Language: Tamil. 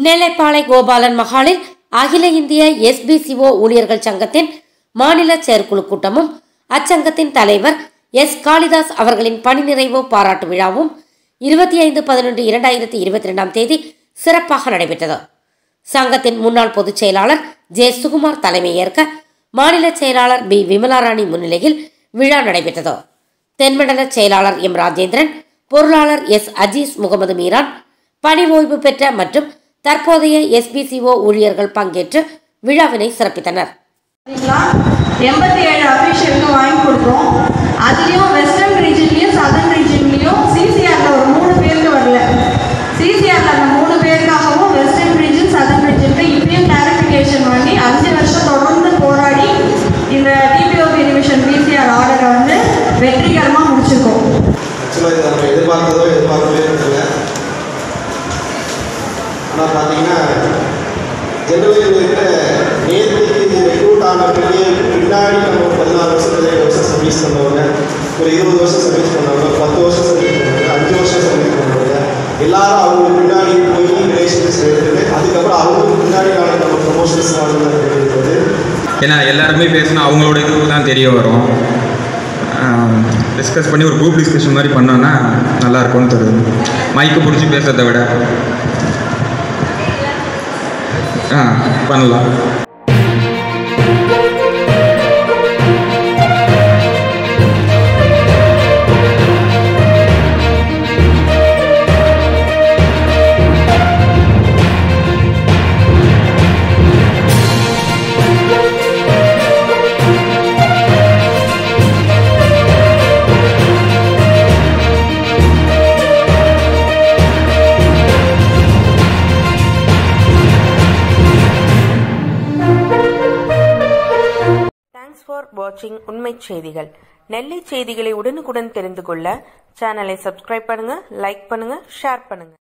நெல்லைப்பாளை கோபாலன் மகாலில் அகில இந்திய எஸ்பிசிஓ ஊழியர்கள் சங்கத்தின் மாநில செயற்குழு கூட்டமும் அச்சங்கத்தின் தலைவர் எஸ் காளிதாஸ் அவர்களின் பணி நிறைவு பாராட்டு விழாவும் இருபத்தி ஐந்து பதினொன்று இரண்டாயிரத்தி இருபத்தி ரெண்டாம் தேதி சிறப்பாக நடைபெற்றது சங்கத்தின் முன்னாள் பொதுச் செயலாளர் ஜே சுகுமார் தலைமையேற்க மாநில செயலாளர் பி விமலாராணி முன்னிலையில் விழா நடைபெற்றது தென்மண்டல செயலாளர் எம் ராஜேந்திரன் பொருளாளர் எஸ் அஜீஸ் முகமது மீரான் பணி ஓய்வு பெற்ற மற்றும் தற்போதைய எஸ்பிசிஓ ஊழியர்கள் பங்கேற்று விழாவினை சிறப்பித்தனர் சரிங்களா எண்பத்தி ஏழு அஃபீஷியலுக்கு வாங்கி கொடுத்தோம் அதுலேயும் வெஸ்டர்ன் ரீஜன்லேயும் சதர்ன் ரீஜன்லேயும் சிசிஆரில் ஒரு மூணு பேருக்கு வரல சிசிஆரில் அந்த மூணு பேருக்காகவும் வெஸ்டர்ன் ரீஜன் சதர்ன் ரீஜனுக்கு இப்பயும் கிளாரிஃபிகேஷன் பண்ணி அஞ்சு வருஷம் தொடர்ந்து போராடி இந்த டிபிஓபி ரிவிஷன் பிசிஆர் ஆர்டரை வந்து வெற்றிகரமாக முடிச்சிருக்கோம் ஆக்சுவலாக இதை நம்ம எதிர்பார்த்ததோ எதிர்பார்க்கவே இல்லை ஆனால் பார்த்தீங்கன்னா ஜெனரலி இருக்கிற நேற்றுக்கு இது ரெக்ரூட் ஆன பிறகு பின்னாடி நம்ம ஒரு பதினாறு வருஷம் பதினேழு வருஷம் சர்வீஸ் பண்ணவங்க ஒரு இருபது வருஷம் சர்வீஸ் பண்ணவங்க ஒரு பத்து வருஷம் சர்வீஸ் பண்ணவங்க அஞ்சு வருஷம் சர்வீஸ் பண்ணவங்க எல்லாரும் அவங்களுக்கு பின்னாடி போய் ரிலேஷன்ஸ் எடுத்துட்டு அதுக்கப்புறம் அவங்களுக்கு பின்னாடி நாங்கள் நம்ம ப்ரொமோஷன்ஸ் வாங்குறது ஏன்னா எல்லாருமே பேசினா அவங்களோட இது தான் தெரிய வரும் டிஸ்கஸ் பண்ணி ஒரு குரூப் டிஸ்கஷன் மாதிரி பண்ணோன்னா நல்லா இருக்கும்னு தருது மைக்கு பிடிச்சி பேசுறதை விட ஆ பண்ணலாம் தேங்க்ஸ் ஃபார் வாட்சிங் உண்மை செய்திகள் நெல்லை செய்திகளை உடனுக்குடன் தெரிந்து கொள்ள சேனலை சப்ஸ்கிரைப் பண்ணுங்க லைக் பண்ணுங்க ஷேர் பண்ணுங்க